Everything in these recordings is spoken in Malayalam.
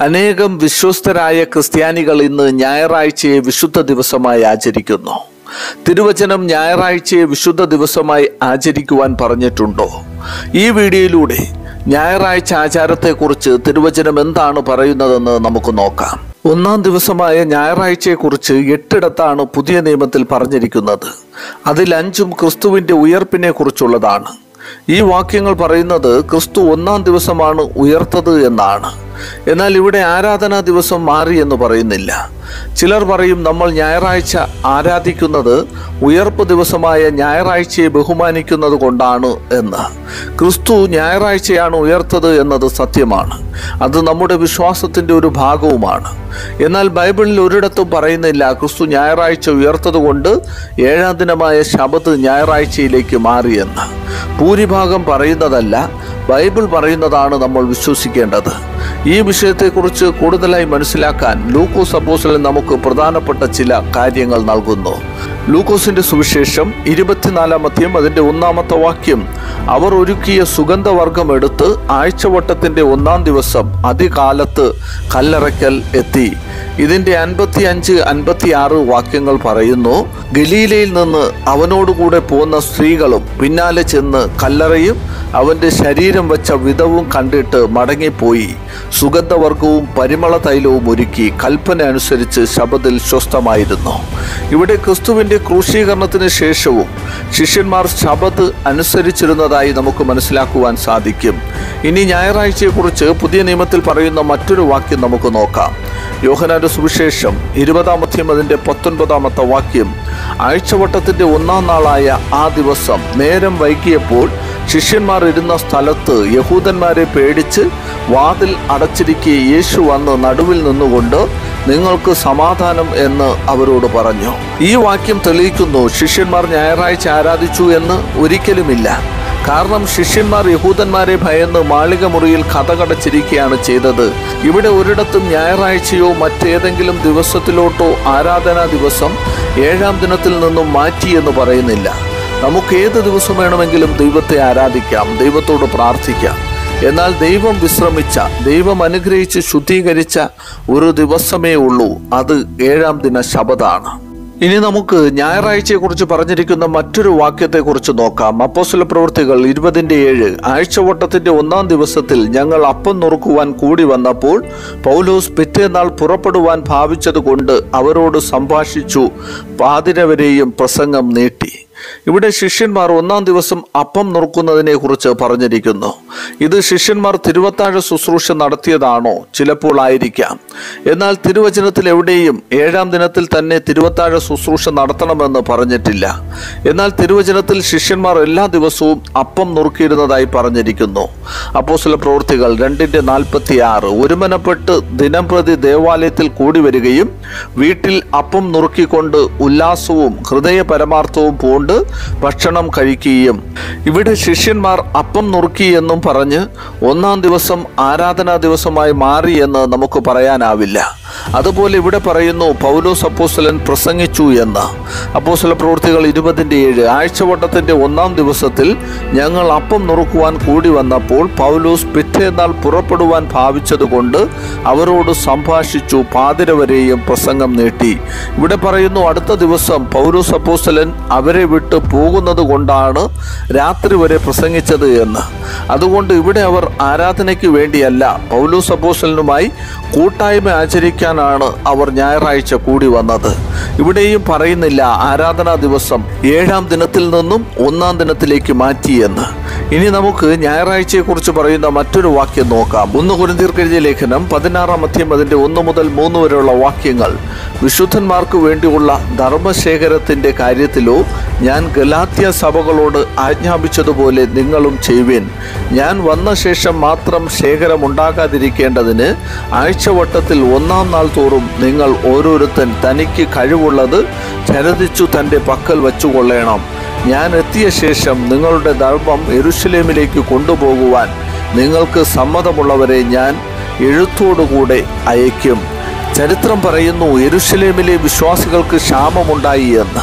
അനേകം വിശ്വസ്തരായ ക്രിസ്ത്യാനികൾ ഇന്ന് ഞായറാഴ്ചയെ വിശുദ്ധ ദിവസമായി ആചരിക്കുന്നു തിരുവചനം ഞായറാഴ്ചയെ വിശുദ്ധ ദിവസമായി ആചരിക്കുവാൻ പറഞ്ഞിട്ടുണ്ടോ ഈ വീഡിയോയിലൂടെ ഞായറാഴ്ച ആചാരത്തെക്കുറിച്ച് തിരുവചനം എന്താണ് പറയുന്നതെന്ന് നമുക്ക് നോക്കാം ഒന്നാം ദിവസമായ ഞായറാഴ്ചയെക്കുറിച്ച് എട്ടിടത്താണ് പുതിയ നിയമത്തിൽ പറഞ്ഞിരിക്കുന്നത് അതിൽ അഞ്ചും ക്രിസ്തുവിന്റെ ഉയർപ്പിനെ കുറിച്ചുള്ളതാണ് ഈ വാക്യങ്ങൾ പറയുന്നത് ക്രിസ്തു ഒന്നാം ദിവസമാണ് ഉയർത്തത് എന്നാണ് എന്നാൽ ഇവിടെ ആരാധനാ ദിവസം മാറി എന്ന് പറയുന്നില്ല ചിലർ പറയും നമ്മൾ ഞായറാഴ്ച ആരാധിക്കുന്നത് ഉയർപ്പ് ദിവസമായ ഞായറാഴ്ചയെ ബഹുമാനിക്കുന്നത് കൊണ്ടാണ് എന്ന് ക്രിസ്തു ഞായറാഴ്ചയാണ് ഉയർത്തത് എന്നത് സത്യമാണ് അത് നമ്മുടെ വിശ്വാസത്തിന്റെ ഒരു ഭാഗവുമാണ് എന്നാൽ ബൈബിളിൽ ഒരിടത്തും പറയുന്നില്ല ക്രിസ്തു ഞായറാഴ്ച ഉയർത്തത് കൊണ്ട് ഏഴാം ദിനമായ ശബത്ത് ഞായറാഴ്ചയിലേക്ക് മാറിയെന്ന് ഭൂരിഭാഗം പറയുന്നതല്ല ബൈബിൾ പറയുന്നതാണ് നമ്മൾ വിശ്വസിക്കേണ്ടത് ഈ വിഷയത്തെക്കുറിച്ച് കൂടുതലായി മനസ്സിലാക്കാൻ ലൂക്കോസ് അപ്പോസലൻ നമുക്ക് പ്രധാനപ്പെട്ട ചില കാര്യങ്ങൾ നൽകുന്നു ലൂക്കോസിന്റെ സുവിശേഷം ഇരുപത്തിനാലാം അധ്യം അതിന്റെ ഒന്നാമത്തെ വാക്യം അവർ ഒരുക്കിയ സുഗന്ധവർഗം എടുത്ത് ആഴ്ചവട്ടത്തിന്റെ ഒന്നാം ദിവസം അതികാലത്ത് കല്ലറയ്ക്കൽ എത്തി ഇതിന്റെ അൻപത്തി അഞ്ച് അൻപത്തി ആറ് വാക്യങ്ങൾ പറയുന്നു ഗലീലയിൽ നിന്ന് അവനോടുകൂടെ പോന്ന സ്ത്രീകളും പിന്നാലെ ചെന്ന് കല്ലറയും അവന്റെ ശരീരം വെച്ച വിധവും കണ്ടിട്ട് മടങ്ങിപ്പോയി സുഗന്ധവർഗവും പരിമള തൈലവും ഒരുക്കി കൽപ്പന അനുസരിച്ച് ശബദിൽ സ്വസ്ഥമായിരുന്നു ഇവിടെ ക്രിസ്തുവിന്റെ ക്രൂശീകരണത്തിന് ശേഷവും ശിഷ്യന്മാർ ശബദ് അനുസരിച്ചിരുന്നതായി നമുക്ക് മനസ്സിലാക്കുവാൻ സാധിക്കും ഇനി ഞായറാഴ്ചയെക്കുറിച്ച് പുതിയ നിയമത്തിൽ പറയുന്ന മറ്റൊരു വാക്യം നമുക്ക് നോക്കാം യോഹനാന്റെ സുവിശേഷം ഇരുപതാം അധ്യം അതിന്റെ പത്തൊൻപതാമത്തെ വാക്യം ആഴ്ചവട്ടത്തിന്റെ ഒന്നാം നാളായ ആ ദിവസം നേരം വൈകിയപ്പോൾ ശിഷ്യന്മാർ ഇരുന്ന സ്ഥലത്ത് യഹൂദന്മാരെ പേടിച്ച് വാതിൽ അടച്ചിരിക്കെ യേശു വന്ന് നടുവിൽ നിന്നുകൊണ്ട് നിങ്ങൾക്ക് സമാധാനം എന്ന് അവരോട് പറഞ്ഞു ഈ വാക്യം തെളിയിക്കുന്നു ശിഷ്യന്മാർ ഞായറാഴ്ച ആരാധിച്ചു എന്ന് ഒരിക്കലുമില്ല കാരണം ശിഷ്യന്മാർ യഹൂദന്മാരെ ഭയന്ന് മാളിക മുറിയിൽ കഥകടച്ചിരിക്കുകയാണ് ചെയ്തത് ഇവിടെ ഒരിടത്തും ഞായറാഴ്ചയോ മറ്റേതെങ്കിലും ദിവസത്തിലോട്ടോ ആരാധനാ ദിവസം ഏഴാം ദിനത്തിൽ നിന്നും മാറ്റി എന്ന് പറയുന്നില്ല നമുക്ക് ഏത് ദിവസം വേണമെങ്കിലും ദൈവത്തെ ആരാധിക്കാം ദൈവത്തോട് പ്രാർത്ഥിക്കാം എന്നാൽ ദൈവം വിശ്രമിച്ച ദൈവം അനുഗ്രഹിച്ച് ശുദ്ധീകരിച്ച ഒരു ദിവസമേ ഉള്ളൂ അത് ഏഴാം ദിന ശബദാണ് ഇനി നമുക്ക് ഞായറാഴ്ചയെക്കുറിച്ച് പറഞ്ഞിരിക്കുന്ന മറ്റൊരു വാക്യത്തെക്കുറിച്ച് നോക്കാം അപ്പോസ്തല പ്രവൃത്തികൾ ഇരുപതിന്റെ ഏഴ് ആഴ്ചവട്ടത്തിന്റെ ഒന്നാം ദിവസത്തിൽ ഞങ്ങൾ അപ്പം നുറുക്കുവാൻ കൂടി വന്നപ്പോൾ പൗലോസ് പിറ്റേന്നാൾ പുറപ്പെടുവാൻ ഭാവിച്ചത് കൊണ്ട് അവരോട് സംഭാഷിച്ചു പാതിരവരെയും പ്രസംഗം നീട്ടി ഇവിടെ ശിഷ്യന്മാർ ഒന്നാം ദിവസം അപ്പം നുറുക്കുന്നതിനെ കുറിച്ച് പറഞ്ഞിരിക്കുന്നു ഇത് ശിഷ്യന്മാർ തിരുവത്താഴ ശുശ്രൂഷ നടത്തിയതാണോ ചിലപ്പോൾ ആയിരിക്കാം എന്നാൽ തിരുവചനത്തിൽ എവിടെയും ഏഴാം ദിനത്തിൽ തന്നെ തിരുവത്താഴ ശുശ്രൂഷ നടത്തണമെന്ന് പറഞ്ഞിട്ടില്ല എന്നാൽ തിരുവചനത്തിൽ ശിഷ്യന്മാർ എല്ലാ ദിവസവും അപ്പം നുറുക്കിയിരുന്നതായി പറഞ്ഞിരിക്കുന്നു അപ്പോസ്തല പ്രവൃത്തികൾ രണ്ടിന്റെ നാൽപ്പത്തി ആറ് ഒരുമനപ്പെട്ട് ദിനം പ്രതി ദേവാലയത്തിൽ കൂടി വരികയും വീട്ടിൽ അപ്പം നുറുക്കിക്കൊണ്ട് ഉല്ലാസവും ഹൃദയ പരമാർത്ഥവും പൂണ്ട് ഭക്ഷണം കഴിക്കുകയും ഇവിടെ ശിഷ്യന്മാർ അപ്പം നുറുക്കി എന്നും പറഞ്ഞ് ഒന്നാം ദിവസം ആരാധനാ ദിവസമായി മാറി എന്ന് നമുക്ക് പറയാനാവില്ല അതുപോലെ ഇവിടെ പറയുന്നു പൗലോസ് അപ്പോസ്തലൻ പ്രസംഗിച്ചു എന്ന് അപ്പോസ്തല പ്രവൃത്തികൾ ഇരുപതിൻ്റെ ഏഴ് ആഴ്ചവട്ടത്തിന്റെ ഒന്നാം ദിവസത്തിൽ ഞങ്ങൾ അപ്പം നുറുക്കുവാൻ കൂടി വന്നപ്പോൾ പൗലോസ് പിറ്റേന്നാൾ പുറപ്പെടുവാൻ ഭാവിച്ചതുകൊണ്ട് അവരോട് സംഭാഷിച്ചു പാതിര വരെയും പ്രസംഗം നീട്ടി ഇവിടെ പറയുന്നു അടുത്ത ദിവസം പൗലോസ് അപ്പോസ്തലൻ അവരെ വിട്ട് പോകുന്നത് കൊണ്ടാണ് രാത്രി വരെ പ്രസംഗിച്ചത് എന്ന് അതുകൊണ്ട് ഇവിടെ അവർ ആരാധനയ്ക്ക് വേണ്ടിയല്ല പൗലോസ് അപ്പോസ്തലനുമായി കൂട്ടായ്മ ആചരിക്കാനാണ് അവർ ഞായറാഴ്ച കൂടി വന്നത് ഇവിടെയും പറയുന്നില്ല ആരാധനാ ദിവസം ഏഴാം ദിനത്തിൽ നിന്നും ഒന്നാം ദിനത്തിലേക്ക് മാറ്റിയെന്ന് ഇനി നമുക്ക് ഞായറാഴ്ചയെക്കുറിച്ച് പറയുന്ന മറ്റൊരു വാക്യം നോക്കാം ഒന്ന് കുരുന്തീർക്കെഴുതിയ ലേഖനം പതിനാറാം അധ്യം അതിന്റെ ഒന്ന് മുതൽ മൂന്ന് വരെയുള്ള വാക്യങ്ങൾ വിശുദ്ധന്മാർക്ക് വേണ്ടിയുള്ള ധർമ്മശേഖരത്തിന്റെ കാര്യത്തിലോ ഞാൻ ഗലാത്യ സഭകളോട് ആജ്ഞാപിച്ചതുപോലെ നിങ്ങളും ചെയ്യുവിൻ ഞാൻ വന്ന ശേഷം മാത്രം ശേഖരമുണ്ടാകാതിരിക്കേണ്ടതിന് ആഴ്ചവട്ടത്തിൽ ഒന്നാം നാൾ തോറും നിങ്ങൾ ഓരോരുത്തൻ തനിക്ക് കഴിവുള്ളത് ചരതിച്ചു തൻ്റെ പക്കൽ വച്ചുകൊള്ളണം ഞാൻ എത്തിയ ശേഷം നിങ്ങളുടെ ധർമ്മം എരുഷലേമിലേക്ക് കൊണ്ടുപോകുവാൻ നിങ്ങൾക്ക് സമ്മതമുള്ളവരെ ഞാൻ എഴുത്തോടുകൂടെ അയക്കും ചരിത്രം പറയുന്നു എരുഷലേമിലെ വിശ്വാസികൾക്ക് ക്ഷാമമുണ്ടായി എന്ന്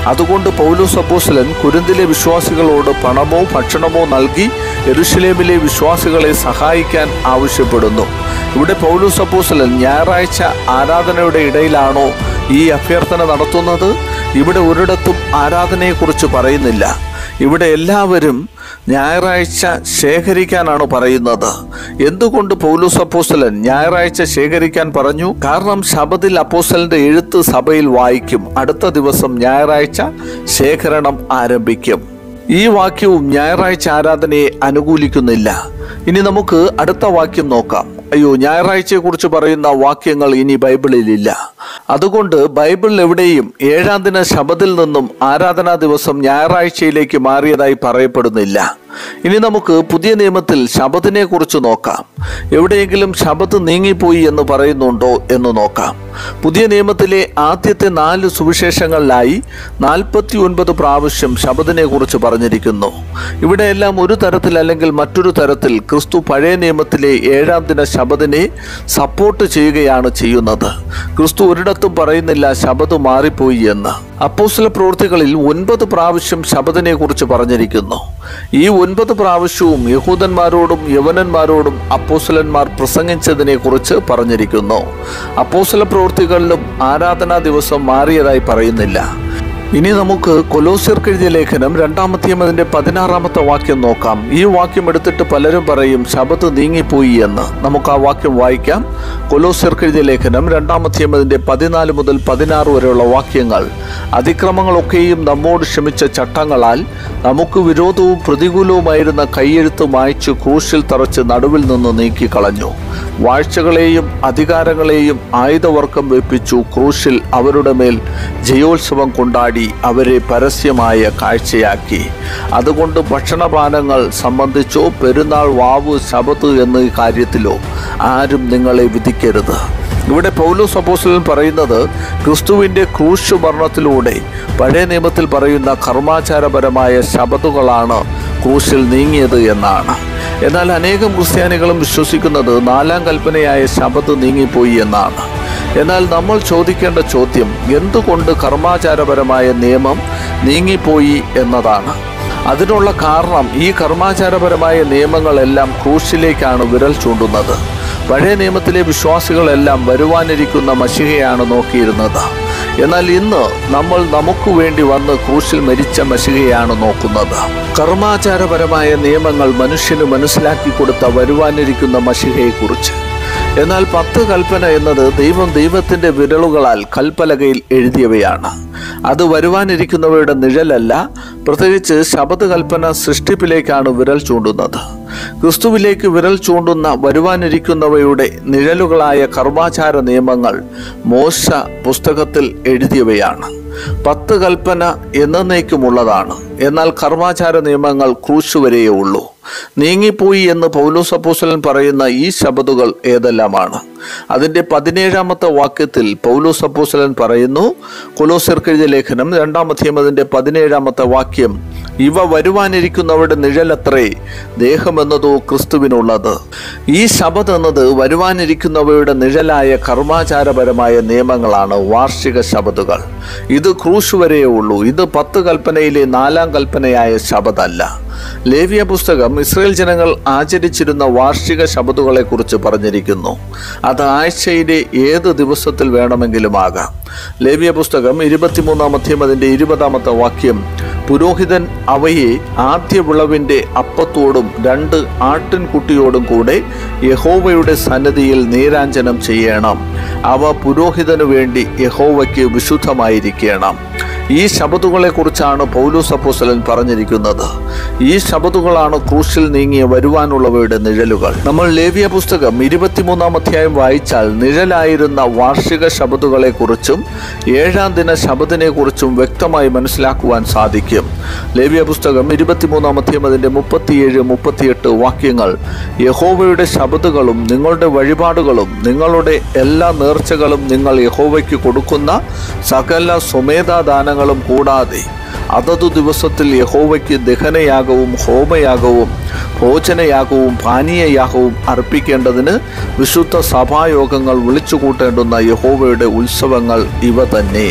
അതുകൊണ്ട് പൗലോസ് അപ്പോസ്തലൻ കുരുന്തിലെ വിശ്വാസികളോട് പണമോ ഭക്ഷണമോ നൽകി എരുഷലേമിലെ വിശ്വാസികളെ സഹായിക്കാൻ ആവശ്യപ്പെടുന്നു ഇവിടെ പൗലോസ് അപ്പോസ്തലൻ ഞായറാഴ്ച ആരാധനയുടെ ഇടയിലാണോ ഈ അഭ്യർത്ഥന നടത്തുന്നത് ഇവിടെ ഒരിടത്തും ആരാധനയെക്കുറിച്ച് പറയുന്നില്ല ഇവിടെ എല്ലാവരും ഞായറാഴ്ച ശേഖരിക്കാനാണ് പറയുന്നത് എന്തുകൊണ്ട് പൗലൂസ് അപ്പോസ്തലൻ ഞായറാഴ്ച ശേഖരിക്കാൻ പറഞ്ഞു കാരണം ശബദിൽ അപ്പോസ്തലന്റെ എഴുത്ത് സഭയിൽ വായിക്കും അടുത്ത ദിവസം ഞായറാഴ്ച ശേഖരണം ആരംഭിക്കും ഈ വാക്യവും ഞായറാഴ്ച ആരാധനയെ അനുകൂലിക്കുന്നില്ല ഇനി നമുക്ക് അടുത്ത വാക്യം നോക്കാം അയ്യോ ഞായറാഴ്ചയെ കുറിച്ച് പറയുന്ന വാക്യങ്ങൾ ഇനി ബൈബിളിലില്ല അതുകൊണ്ട് ബൈബിളിൽ എവിടെയും ഏഴാം ദിന ശബദിൽ നിന്നും ആരാധനാ ദിവസം ഞായറാഴ്ചയിലേക്ക് മാറിയതായി പറയപ്പെടുന്നില്ല ഇനി നമുക്ക് പുതിയ നിയമത്തിൽ ശബദിനെ കുറിച്ച് നോക്കാം എവിടെയെങ്കിലും ശബദ് നീങ്ങിപ്പോയി എന്ന് പറയുന്നുണ്ടോ എന്ന് നോക്കാം പുതിയ നിയമത്തിലെ ആദ്യത്തെ നാല് സുവിശേഷങ്ങളിലായി നാൽപ്പത്തി ഒൻപത് പ്രാവശ്യം ശബദിനെ കുറിച്ച് പറഞ്ഞിരിക്കുന്നു ഇവിടെയെല്ലാം ഒരു തരത്തിൽ അല്ലെങ്കിൽ മറ്റൊരു തരത്തിൽ ക്രിസ്തു പഴയ നിയമത്തിലെ ഏഴാം ദിന ശബദിനെ സപ്പോർട്ട് ചെയ്യുകയാണ് ചെയ്യുന്നത് ക്രിസ്തു ഒരിടത്തും പറയുന്നില്ല ശബദ് മാറിപ്പോയി എന്ന് അപ്പോസ്തല പ്രവൃത്തികളിൽ ഒൻപത് പ്രാവശ്യം ശബദിനെ കുറിച്ച് പറഞ്ഞിരിക്കുന്നു ഈ ഒൻപത് പ്രാവശ്യവും യഹൂദന്മാരോടും യവനന്മാരോടും അപ്പോസ്തലന്മാർ പ്രസംഗിച്ചതിനെ കുറിച്ച് പറഞ്ഞിരിക്കുന്നു അപ്പോസ്തല പ്രവൃത്തികളിലും ആരാധനാ ദിവസം മാറിയതായി പറയുന്നില്ല ഇനി നമുക്ക് കൊലോസിയർക്ക് എഴുതിയ ലേഖനം രണ്ടാമത്തെയും അതിന്റെ പതിനാറാമത്തെ വാക്യം നോക്കാം ഈ വാക്യം എടുത്തിട്ട് പലരും പറയും ശബത്ത് നീങ്ങിപ്പോയി എന്ന് നമുക്ക് ആ വാക്യം വായിക്കാം കൊലോസിയർക്ക് എഴുതിയ ലേഖനം രണ്ടാമത്തെയും അതിന്റെ പതിനാല് മുതൽ പതിനാറ് വരെയുള്ള വാക്യങ്ങൾ അതിക്രമങ്ങളൊക്കെയും നമ്മോട് ക്ഷമിച്ച ചട്ടങ്ങളാൽ നമുക്ക് വിരോധവും പ്രതികൂലവുമായിരുന്ന കൈയെഴുത്ത് മായ്ച്ചു ക്രൂശിൽ തറച്ച് നടുവിൽ നിന്ന് നീക്കിക്കളഞ്ഞു വാഴ്ചകളെയും അധികാരങ്ങളെയും ആയുധവർക്കം വെപ്പിച്ചു ക്രൂശിൽ അവരുടെ മേൽ ജയോത്സവം കൊണ്ടാടി അവരെ പരസ്യമായ കാഴ്ചയാക്കി അതുകൊണ്ട് ഭക്ഷണപാനങ്ങൾ സംബന്ധിച്ചോ പെരുന്നാൾ വാവ് ശബത്ത് എന്ന കാര്യത്തിലോ ആരും നിങ്ങളെ വിധിക്കരുത് ഇവിടെ പൗലോസ് അപ്പോസ്തലൻ പറയുന്നത് ക്രിസ്തുവിൻ്റെ ക്രൂശ് മരണത്തിലൂടെ പഴയ നിയമത്തിൽ പറയുന്ന കർമാചാരപരമായ ശബത്തുകളാണ് ക്രൂശിൽ നീങ്ങിയത് എന്നാണ് എന്നാൽ അനേകം ക്രിസ്ത്യാനികളും വിശ്വസിക്കുന്നത് നാലാം കൽപ്പനയായ ശബത്ത് നീങ്ങിപ്പോയി എന്നാണ് എന്നാൽ നമ്മൾ ചോദിക്കേണ്ട ചോദ്യം എന്തുകൊണ്ട് കർമാചാരപരമായ നിയമം നീങ്ങിപ്പോയി എന്നതാണ് അതിനുള്ള കാരണം ഈ കർമാചാരപരമായ നിയമങ്ങളെല്ലാം ക്രൂശിലേക്കാണ് വിരൽ ചൂണ്ടുന്നത് പഴയ നിയമത്തിലെ വിശ്വാസികളെല്ലാം വരുവാനിരിക്കുന്ന മഷികയാണ് നോക്കിയിരുന്നത് എന്നാൽ ഇന്ന് നമ്മൾ നമുക്ക് വേണ്ടി വന്ന് ക്രൂശിൽ മരിച്ച മഷികയാണ് നോക്കുന്നത് കർമാചാരപരമായ നിയമങ്ങൾ മനുഷ്യന് മനസ്സിലാക്കി കൊടുത്ത വരുവാനിരിക്കുന്ന മഷികയെക്കുറിച്ച് എന്നാൽ പത്ത് കൽപ്പന എന്നത് ദൈവം ദൈവത്തിന്റെ വിരലുകളാൽ കൽപ്പലകയിൽ എഴുതിയവയാണ് അത് വരുവാനിരിക്കുന്നവയുടെ നിഴലല്ല പ്രത്യേകിച്ച് ശബദ കൽപ്പന സൃഷ്ടിപ്പിലേക്കാണ് വിരൽ ചൂണ്ടുന്നത് ക്രിസ്തുവിലേക്ക് വിരൽ ചൂണ്ടുന്ന വരുവാനിരിക്കുന്നവയുടെ നിഴലുകളായ കർമാചാര നിയമങ്ങൾ മോശ പുസ്തകത്തിൽ എഴുതിയവയാണ് പത്ത് കൽപ്പന എന്നേക്കുമുള്ളതാണ് എന്നാൽ കർമാചാര നിയമങ്ങൾ ക്രൂശ് വരെയേ ഉള്ളൂ നീങ്ങിപ്പോയി എന്ന് പൗലോസ് അപ്പോസ്തലൻ പറയുന്ന ഈ ശബദുകൾ ഏതെല്ലാമാണ് അതിന്റെ പതിനേഴാമത്തെ വാക്യത്തിൽ പൗലോസ് അപ്പോസ്തലൻ പറയുന്നു കൊലോസിർക്കെഴുതിയ ലേഖനം രണ്ടാമത്തെയും അതിന്റെ പതിനേഴാമത്തെ വാക്യം ഇവ വരുവാനിരിക്കുന്നവരുടെ നിഴലത്രേ ദേഹമെന്നതോ ക്രിസ്തുവിനുള്ളത് ഈ ശബദ് എന്നത് വരുവാനിരിക്കുന്നവയുടെ നിഴലായ കർമാചാരപരമായ നിയമങ്ങളാണ് വാർഷിക ശബദുകൾ ഇത് ക്രൂശ് വരെയേ ഉള്ളൂ ഇത് പത്ത് കൽപ്പനയിലെ നാലാം കൽപ്പനയായ ശബദല്ല ലേവിയ പുസ്തകം ഇസ്രയേൽ ജനങ്ങൾ ആചരിച്ചിരുന്ന വാർഷിക ശബദുകളെ കുറിച്ച് പറഞ്ഞിരിക്കുന്നു അത് ആഴ്ചയിലെ ഏത് ദിവസത്തിൽ വേണമെങ്കിലും ആകാം ലേവിയ പുസ്തകം ഇരുപത്തിമൂന്നാം അധ്യം അതിന്റെ ഇരുപതാമത്തെ വാക്യം പുരോഹിതൻ അവയെ ആദ്യ വിളവിന്റെ അപ്പത്തോടും രണ്ട് ആട്ടിൻകുട്ടിയോടും കൂടെ യഹോവയുടെ സന്നദ്ധിയിൽ നീരാഞ്ജനം ചെയ്യണം അവ പുരോഹിതനു വേണ്ടി യഹോവയ്ക്ക് വിശുദ്ധമായിരിക്കണം ഈ ശബദുകളെ കുറിച്ചാണ് പൗലൂസ് അപ്പോസ്തലൻ പറഞ്ഞിരിക്കുന്നത് ഈ ശബദുകളാണ് ക്രൂശിൽ നീങ്ങിയ വരുവാനുള്ളവയുടെ നിഴലുകൾ നമ്മൾ ലേവിയ പുസ്തകം ഇരുപത്തിമൂന്നാം അധ്യായം വായിച്ചാൽ നിഴലായിരുന്ന വാർഷിക ശബദുകളെ കുറിച്ചും ഏഴാം ദിന ശബദിനെ കുറിച്ചും വ്യക്തമായി മനസ്സിലാക്കുവാൻ സാധിക്കും ലേവിയ പുസ്തകം ഇരുപത്തിമൂന്നാം അധ്യായം അതിന്റെ മുപ്പത്തിയേഴ് മുപ്പത്തിയെട്ട് വാക്യങ്ങൾ യഹോവയുടെ ശബദുകളും നിങ്ങളുടെ വഴിപാടുകളും നിങ്ങളുടെ എല്ലാ നേർച്ചകളും നിങ്ങൾ യഹോവയ്ക്ക് കൊടുക്കുന്ന സകല സ്വമേധാദാനങ്ങളും കൂടാതെ അതതു ദിവസത്തിൽ യഹോവയ്ക്ക് ദഹനയാഗവും ഹോമയാഗവും ഭോജനയാഗവും പാനീയയാഗവും അർപ്പിക്കേണ്ടതിന് വിശുദ്ധ സഭായോഗങ്ങൾ വിളിച്ചു കൂട്ടേണ്ടുന്ന യഹോവയുടെ ഉത്സവങ്ങൾ ഇവ തന്നെ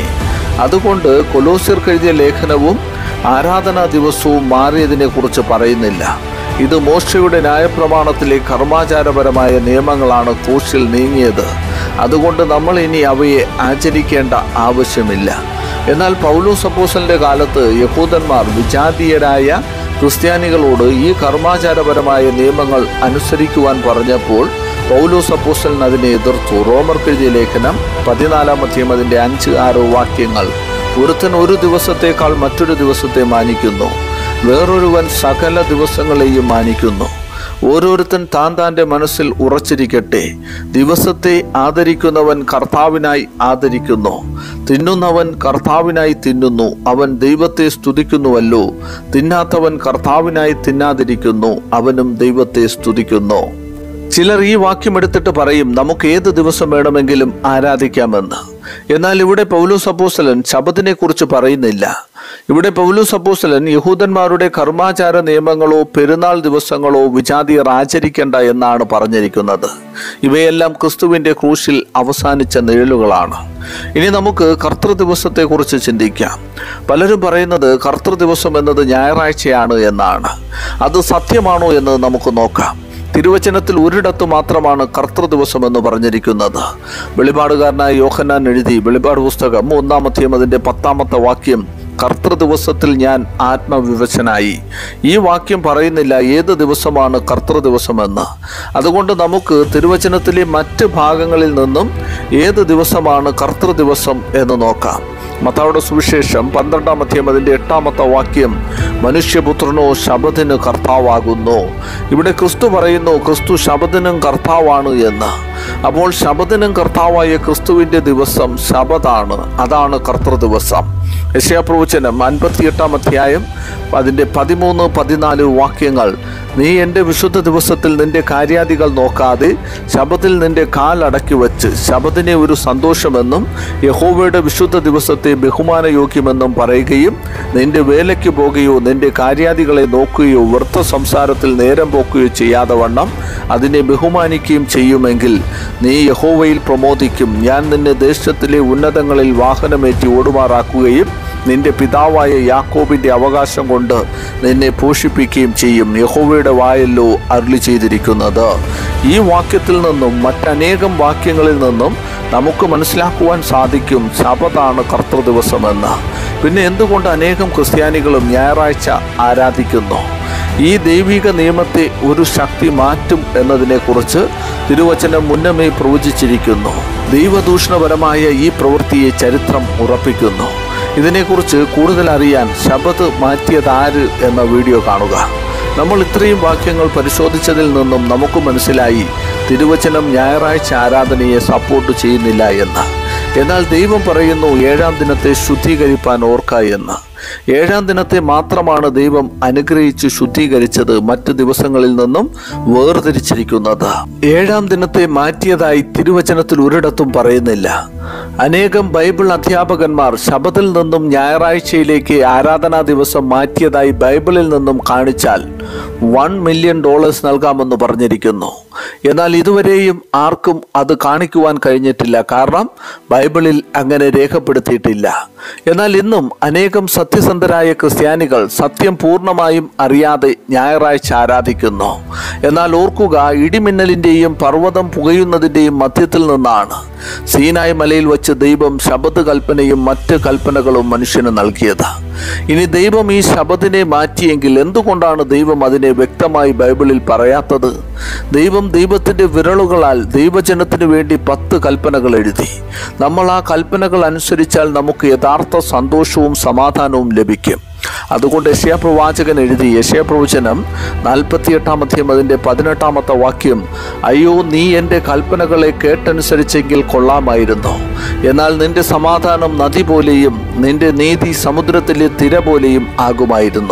അതുകൊണ്ട് കൊലോസ്യർക്ക് എഴുതിയ ലേഖനവും ആരാധനാ ദിവസവും മാറിയതിനെ കുറിച്ച് പറയുന്നില്ല ഇത് മോശയുടെ ന്യായപ്രമാണത്തിലെ കർമാചാരപരമായ നിയമങ്ങളാണ് ക്രൂശിൽ നീങ്ങിയത് അതുകൊണ്ട് നമ്മൾ ഇനി അവയെ ആചരിക്കേണ്ട ആവശ്യമില്ല എന്നാൽ പൗലോസ് അപ്പോസലിന്റെ കാലത്ത് യഹൂദന്മാർ വിജാതീയരായ ക്രിസ്ത്യാനികളോട് ഈ കർമാചാരപരമായ നിയമങ്ങൾ അനുസരിക്കുവാൻ പറഞ്ഞപ്പോൾ പൗലോസ് അപ്പോസ്റ്റലൻ അതിനെ എതിർത്തു റോമർക്കെഴുതിയ ലേഖനം പതിനാലാം അധ്യയം അതിൻ്റെ അഞ്ച് ആറ് വാക്യങ്ങൾ ഒരുത്തൻ ഒരു ദിവസത്തേക്കാൾ മറ്റൊരു ദിവസത്തെ മാനിക്കുന്നു വേറൊരുവൻ സകല ദിവസങ്ങളെയും മാനിക്കുന്നു ഓരോരുത്തൻ താൻ താൻ്റെ മനസ്സിൽ ഉറച്ചിരിക്കട്ടെ ദിവസത്തെ ആദരിക്കുന്നവൻ കർത്താവിനായി ആദരിക്കുന്നു തിന്നുന്നവൻ കർത്താവിനായി തിന്നുന്നു അവൻ ദൈവത്തെ സ്തുതിക്കുന്നുവല്ലോ തിന്നാത്തവൻ കർത്താവിനായി തിന്നാതിരിക്കുന്നു അവനും ദൈവത്തെ സ്തുതിക്കുന്നു ചിലർ ഈ വാക്യം എടുത്തിട്ട് പറയും നമുക്ക് ഏത് ദിവസം വേണമെങ്കിലും ആരാധിക്കാമെന്ന് എന്നാൽ ഇവിടെ പൗലൂസ് അപ്പോസ്തലൻ ശബദിനെ കുറിച്ച് പറയുന്നില്ല ഇവിടെ പൗലൂസ് അപ്പോസ്തലൻ യഹൂദന്മാരുടെ കർമാചാര നിയമങ്ങളോ പെരുന്നാൾ ദിവസങ്ങളോ വിജാതിയർ ആചരിക്കേണ്ട എന്നാണ് പറഞ്ഞിരിക്കുന്നത് ഇവയെല്ലാം ക്രിസ്തുവിന്റെ ക്രൂശിൽ അവസാനിച്ച നിഴലുകളാണ് ഇനി നമുക്ക് കർത്തൃ ദിവസത്തെക്കുറിച്ച് ചിന്തിക്കാം പലരും പറയുന്നത് കർത്തൃ ദിവസം എന്നത് ഞായറാഴ്ചയാണ് എന്നാണ് അത് സത്യമാണോ എന്ന് നമുക്ക് നോക്കാം തിരുവചനത്തിൽ ഒരിടത്ത് മാത്രമാണ് കർത്തൃ ദിവസം എന്ന് പറഞ്ഞിരിക്കുന്നത് വെളിപാടുകാരനായ യോഹന്നാൻ എഴുതി വെളിപാട് പുസ്തകം ഒന്നാമത്തെയും അതിൻ്റെ പത്താമത്തെ വാക്യം കർത്തൃ ദിവസത്തിൽ ഞാൻ ആത്മവിവശനായി ഈ വാക്യം പറയുന്നില്ല ഏത് ദിവസമാണ് കർത്തൃ ദിവസമെന്ന് അതുകൊണ്ട് നമുക്ക് തിരുവചനത്തിലെ മറ്റ് ഭാഗങ്ങളിൽ നിന്നും ഏത് ദിവസമാണ് കർത്തൃ ദിവസം എന്ന് നോക്കാം മത്താവിടെ സുവിശേഷം പന്ത്രണ്ടാം അധ്യായം അതിൻ്റെ എട്ടാമത്തെ വാക്യം മനുഷ്യപുത്രനോ ശബദിന് കർത്താവാകുന്നു ഇവിടെ ക്രിസ്തു പറയുന്നു ക്രിസ്തു ശബദിനും കർത്താവാണ് എന്ന് അപ്പോൾ ശബദിനും കർത്താവായ ക്രിസ്തുവിൻ്റെ ദിവസം ശബദാണ് അതാണ് കർത്തൃ ദിവസം യശയാപ്രവചനം അൻപത്തിയെട്ടാം അധ്യായം അതിൻ്റെ പതിമൂന്ന് പതിനാല് വാക്യങ്ങൾ നീ എൻ്റെ വിശുദ്ധ ദിവസത്തിൽ നിന്റെ കാര്യാദികൾ നോക്കാതെ ശബത്തിൽ നിന്റെ കാലടക്കി വച്ച് ശബദിനെ ഒരു സന്തോഷമെന്നും യഹോവയുടെ വിശുദ്ധ ദിവസത്തെ ബഹുമാനയോഗ്യമെന്നും പറയുകയും നിന്റെ വേലയ്ക്ക് പോകുകയോ നിന്റെ കാര്യാദികളെ നോക്കുകയോ വൃത്ത സംസാരത്തിൽ നേരം പോക്കുകയോ ചെയ്യാതെ വണ്ണം അതിനെ ബഹുമാനിക്കുകയും ചെയ്യുമെങ്കിൽ നീ യഹോവയിൽ പ്രമോദിക്കും ഞാൻ നിന്നെ ദേശത്തിലെ ഉന്നതങ്ങളിൽ വാഹനമേറ്റി ഓടുമാറാക്കുകയും നിന്റെ പിതാവായ യാക്കോബിന്റെ അവകാശം കൊണ്ട് നിന്നെ പോഷിപ്പിക്കുകയും ചെയ്യും യഹോവയുടെ വായല്ലോ അരുളി ചെയ്തിരിക്കുന്നത് ഈ വാക്യത്തിൽ നിന്നും മറ്റനേകം വാക്യങ്ങളിൽ നിന്നും നമുക്ക് മനസ്സിലാക്കുവാൻ സാധിക്കും ശബദാണ് കർത്തൃ ദിവസമെന്ന് പിന്നെ എന്തുകൊണ്ട് അനേകം ക്രിസ്ത്യാനികളും ഞായറാഴ്ച ആരാധിക്കുന്നു ഈ ദൈവിക നിയമത്തെ ഒരു ശക്തി മാറ്റും എന്നതിനെക്കുറിച്ച് തിരുവചനം മുന്നമേ പ്രവചിച്ചിരിക്കുന്നു ദൈവദൂഷണപരമായ ഈ പ്രവൃത്തിയെ ചരിത്രം ഉറപ്പിക്കുന്നു ഇതിനെക്കുറിച്ച് കൂടുതൽ അറിയാൻ ശബദ് മാറ്റിയതാര് എന്ന വീഡിയോ കാണുക നമ്മൾ ഇത്രയും വാക്യങ്ങൾ പരിശോധിച്ചതിൽ നിന്നും നമുക്ക് മനസ്സിലായി തിരുവചനം ഞായറാഴ്ച ആരാധനയെ സപ്പോർട്ട് ചെയ്യുന്നില്ല എന്ന് എന്നാൽ ദൈവം പറയുന്നു ഏഴാം ദിനത്തെ ശുദ്ധീകരിപ്പാൻ ഓർക്ക എന്ന് ഏഴാം ദിനത്തെ മാത്രമാണ് ദൈവം അനുഗ്രഹിച്ച് ശുദ്ധീകരിച്ചത് മറ്റ് ദിവസങ്ങളിൽ നിന്നും വേർതിരിച്ചിരിക്കുന്നത് ഏഴാം ദിനത്തെ മാറ്റിയതായി തിരുവചനത്തിൽ ഒരിടത്തും പറയുന്നില്ല അനേകം ബൈബിൾ അധ്യാപകന്മാർ ശബദിൽ നിന്നും ഞായറാഴ്ചയിലേക്ക് ആരാധനാ ദിവസം മാറ്റിയതായി ബൈബിളിൽ നിന്നും കാണിച്ചാൽ വൺ മില്യൺ ഡോളേഴ്സ് നൽകാമെന്ന് പറഞ്ഞിരിക്കുന്നു എന്നാൽ ഇതുവരെയും ആർക്കും അത് കാണിക്കുവാൻ കഴിഞ്ഞിട്ടില്ല കാരണം ബൈബിളിൽ അങ്ങനെ രേഖപ്പെടുത്തിയിട്ടില്ല എന്നാൽ ഇന്നും അനേകം സത്യസന്ധരായ ക്രിസ്ത്യാനികൾ സത്യം പൂർണ്ണമായും അറിയാതെ ഞായറാഴ്ച ആരാധിക്കുന്നു എന്നാൽ ഓർക്കുക ഇടിമിന്നലിൻ്റെയും പർവ്വതം പുകയുന്നതിൻ്റെയും മധ്യത്തിൽ നിന്നാണ് സീനായ് മലയിൽ വച്ച് ദൈവം ശബദ് കൽപ്പനയും മറ്റ് കൽപ്പനകളും മനുഷ്യന് നൽകിയത് ഇനി ദൈവം ഈ ശബദിനെ മാറ്റിയെങ്കിൽ എന്തുകൊണ്ടാണ് ദൈവം അതിനെ വ്യക്തമായി ബൈബിളിൽ പറയാത്തത് ദൈവം ദൈവത്തിൻ്റെ വിരളുകളാൽ ദൈവജനത്തിനു വേണ്ടി പത്ത് കൽപ്പനകൾ എഴുതി നമ്മൾ ആ കൽപ്പനകൾ അനുസരിച്ചാൽ നമുക്ക് യഥാർത്ഥ സന്തോഷവും സമാധാനവും ലഭിക്കും അതുകൊണ്ട് യശയാ പ്രവാചകൻ എഴുതി യശയാ പ്രവചനം നാൽപ്പത്തിയെട്ടാം അധ്യയം അതിൻ്റെ പതിനെട്ടാമത്തെ വാക്യം അയ്യോ നീ എൻ്റെ കൽപ്പനകളെ കേട്ടനുസരിച്ചെങ്കിൽ കൊള്ളാമായിരുന്നു എന്നാൽ നിന്റെ സമാധാനം നദി പോലെയും നിന്റെ നീതി സമുദ്രത്തിലെ തിര പോലെയും ആകുമായിരുന്നു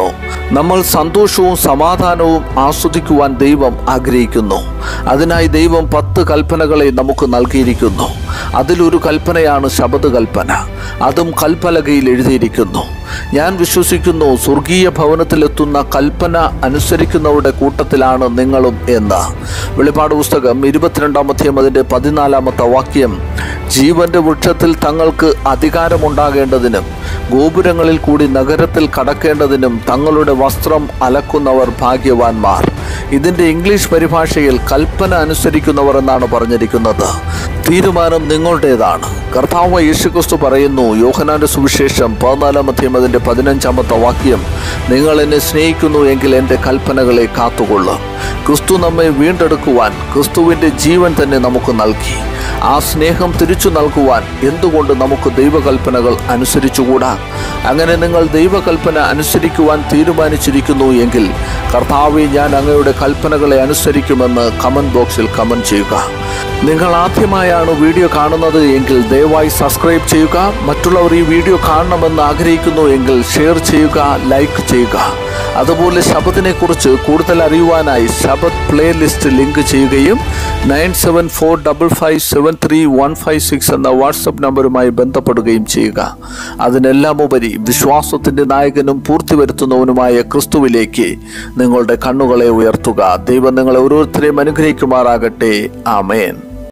നമ്മൾ സന്തോഷവും സമാധാനവും ആസ്വദിക്കുവാൻ ദൈവം ആഗ്രഹിക്കുന്നു അതിനായി ദൈവം പത്ത് കൽപ്പനകളെ നമുക്ക് നൽകിയിരിക്കുന്നു അതിലൊരു കൽപ്പനയാണ് ശബദ കൽപ്പന അതും കൽപ്പലകയിൽ എഴുതിയിരിക്കുന്നു ഞാൻ വിശ്വസിക്കുന്നു സ്വർഗീയ ഭവനത്തിലെത്തുന്ന കൽപ്പന അനുസരിക്കുന്നവരുടെ കൂട്ടത്തിലാണ് നിങ്ങളും എന്ന് വെളിപ്പാട് പുസ്തകം ഇരുപത്തിരണ്ടാം അധ്യായം അതിൻ്റെ പതിനാലാമത്തെ വാക്യം ജീവന്റെ വൃക്ഷത്തിൽ തങ്ങൾക്ക് അധികാരമുണ്ടാകേണ്ടതിനും ഗോപുരങ്ങളിൽ കൂടി നഗരത്തിൽ കടക്കേണ്ടതിനും തങ്ങളുടെ വസ്ത്രം അലക്കുന്നവർ ഭാഗ്യവാന്മാർ ഇതിൻ്റെ ഇംഗ്ലീഷ് പരിഭാഷയിൽ കൽപ്പന അനുസരിക്കുന്നവർ എന്നാണ് പറഞ്ഞിരിക്കുന്നത് തീരുമാനം നിങ്ങളുടേതാണ് കർത്താവ് യേശുക്രിസ്തു പറയുന്നു യോഹനാന്റെ സുവിശേഷം പതിനാലാം അധ്യായം അതിൻ്റെ പതിനഞ്ചാമത്തെ വാക്യം നിങ്ങൾ എന്നെ സ്നേഹിക്കുന്നു എങ്കിൽ എൻ്റെ കൽപ്പനകളെ കാത്തുകൊള്ളും ക്രിസ്തു നമ്മെ വീണ്ടെടുക്കുവാൻ ക്രിസ്തുവിൻ്റെ ജീവൻ തന്നെ നമുക്ക് നൽകി ആ സ്നേഹം തിരിച്ചു നൽകുവാൻ എന്തുകൊണ്ട് നമുക്ക് ദൈവകൽപ്പനകൾ അനുസരിച്ചുകൂടാ അങ്ങനെ നിങ്ങൾ ദൈവകൽപ്പന അനുസരിക്കുവാൻ തീരുമാനിച്ചിരിക്കുന്നു എങ്കിൽ കർത്താവെ ഞാൻ അങ്ങയുടെ കൽപ്പനകളെ അനുസരിക്കുമെന്ന് കമൻറ്റ് ബോക്സിൽ കമൻറ്റ് ചെയ്യുക നിങ്ങൾ ആദ്യമായാണ് വീഡിയോ കാണുന്നത് എങ്കിൽ ദയവായി സബ്സ്ക്രൈബ് ചെയ്യുക മറ്റുള്ളവർ ഈ വീഡിയോ കാണണമെന്ന് ആഗ്രഹിക്കുന്നു എങ്കിൽ ഷെയർ ചെയ്യുക ലൈക്ക് ചെയ്യുക അതുപോലെ ശബദിനെ കുറിച്ച് കൂടുതൽ അറിയുവാനായി ശബദ് പ്ലേലിസ്റ്റ് ലിങ്ക് ചെയ്യുകയും nine seven four double five seven three one five six എന്ന വാട്സപ്പ് നമ്പറുമായി ബന്ധപ്പെടുകയും ചെയ്യുക അതിനെല്ലാം ഉപരി വിശ്വാസത്തിൻ്റെ നായകനും പൂർത്തി വരുത്തുന്നവനുമായ ക്രിസ്തുവിലേക്ക് നിങ്ങളുടെ കണ്ണുകളെ ഉയർത്തുക ദൈവം നിങ്ങളെ ഓരോരുത്തരെയും അനുഗ്രഹിക്കുമാറാകട്ടെ ആമേൻ